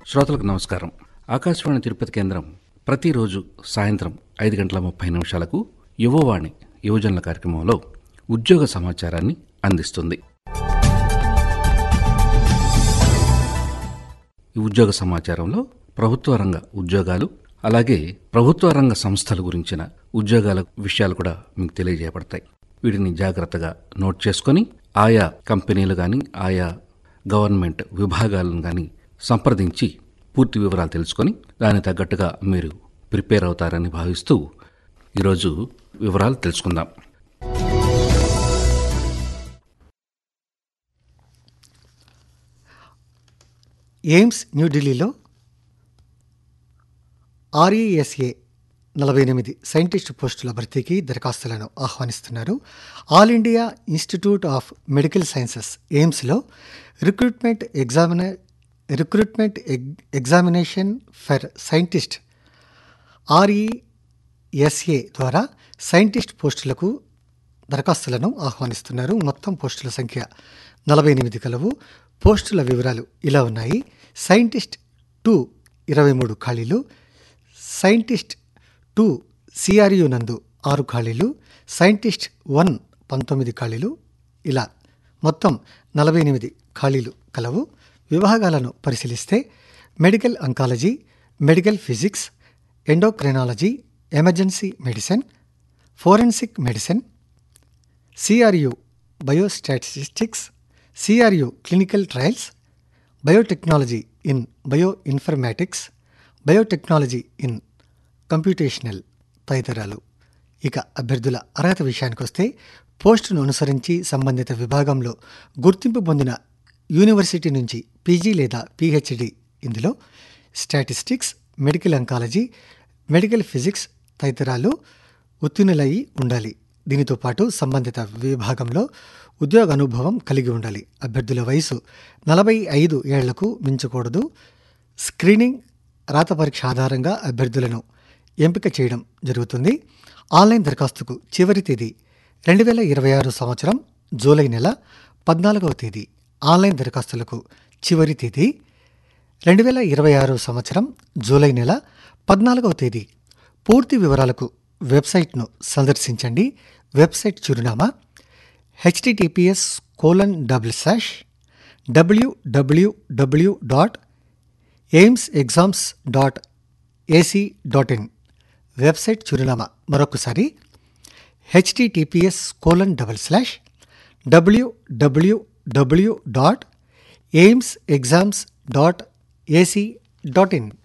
శ్రోతలకు నమస్కారం ఆకాశవాణి తిరుపతి కేంద్రం ప్రతిరోజు సాయంత్రం ఐదు గంటల ముప్పై నిమిషాలకు యువవాణి యువజనుల కార్యక్రమంలో ఉద్యోగ సమాచారాన్ని అందిస్తుంది ఈ ఉద్యోగ సమాచారంలో ప్రభుత్వ రంగ ఉద్యోగాలు అలాగే ప్రభుత్వ రంగ సంస్థల గురించిన ఉద్యోగాల విషయాలు కూడా మీకు తెలియజేయబడతాయి వీటిని జాగ్రత్తగా నోట్ చేసుకొని ఆయా కంపెనీలు కానీ ఆయా గవర్నమెంట్ విభాగాలను కానీ సంప్రదించి పూర్తి వివరాలు తెలుసుకొని దానికి తగ్గట్టుగా మీరు ప్రిపేర్ అవుతారని భావిస్తూ ఈరోజు వివరాలు తెలుసుకుందాం ఎయిమ్స్ న్యూఢిల్లీలో ఆర్ఈఎస్ఏ నలభై ఎనిమిది సైంటిస్ట్ పోస్టుల భర్తీకి దరఖాస్తులను ఆహ్వానిస్తున్నారు All India Institute of Medical Sciences ఎయిమ్స్లో రిక్రూట్మెంట్ ఎగ్జామిన రిక్రూట్మెంట్ ఎగ్ ఎగ్జామినేషన్ ఫర్ సైంటిస్ట్ ఆర్ఈఎస్ఏ ద్వారా సైంటిస్ట్ పోస్టులకు దరఖాస్తులను ఆహ్వానిస్తున్నారు మొత్తం పోస్టుల సంఖ్య నలభై ఎనిమిది కలవు పోస్టుల వివరాలు ఇలా ఉన్నాయి సైంటిస్ట్ టూ ఇరవై మూడు ఖాళీలు సైంటిస్ట్ టూ సిఆర్యు నందు ఆరు ఖాళీలు సైంటిస్ట్ వన్ పంతొమ్మిది ఖాళీలు ఇలా మొత్తం నలభై ఎనిమిది ఖాళీలు కలవు విభాగాలను పరిశీలిస్తే medical oncology medical physics endocrinology emergency medicine forensic medicine CRU biostatistics CRU clinical trials biotechnology in bioinformatics biotechnology in computational తదితరాలు ఇక అభ్యర్థుల అర్హత విషయానికి వస్తే పోస్టును అనుసరించి సంబంధిత విభాగంలో గుర్తింపు పొందిన యూనివర్సిటీ నుంచి పీజీ లేదా పీహెచ్డి ఇందులో statistics medical oncology medical physics తదితరాలు ఉత్తీర్ణులయ్యి ఉండాలి దీనితో పాటు సంబంధిత విభాగంలో ఉద్యోగ అనుభవం కలిగి ఉండాలి అభ్యర్థుల వయసు నలభై ఐదు ఏళ్లకు మించకూడదు స్క్రీనింగ్ రాత పరీక్ష ఆధారంగా అభ్యర్థులను ఎంపిక చేయడం జరుగుతుంది ఆన్లైన్ దరఖాస్తుకు చివరి తేదీ రెండు వేల ఇరవై ఆరు సంవత్సరం జూలై నెల పద్నాలుగవ తేదీ ఆన్లైన్ దరఖాస్తులకు చివరి తేదీ రెండు వేల ఇరవై ఆరు సంవత్సరం జూలై నెల పద్నాలుగవ తేదీ పూర్తి వివరాలకు వెబ్సైట్ను సందర్శించండి వెబ్సైట్ చిరునామా HTTPS colon double slash W W W dot AIIMS exams dot AC dot IN website చిరునామా మరొకసారి HTTPS colon double slash W W W dot AIIMS exams dot AC dot in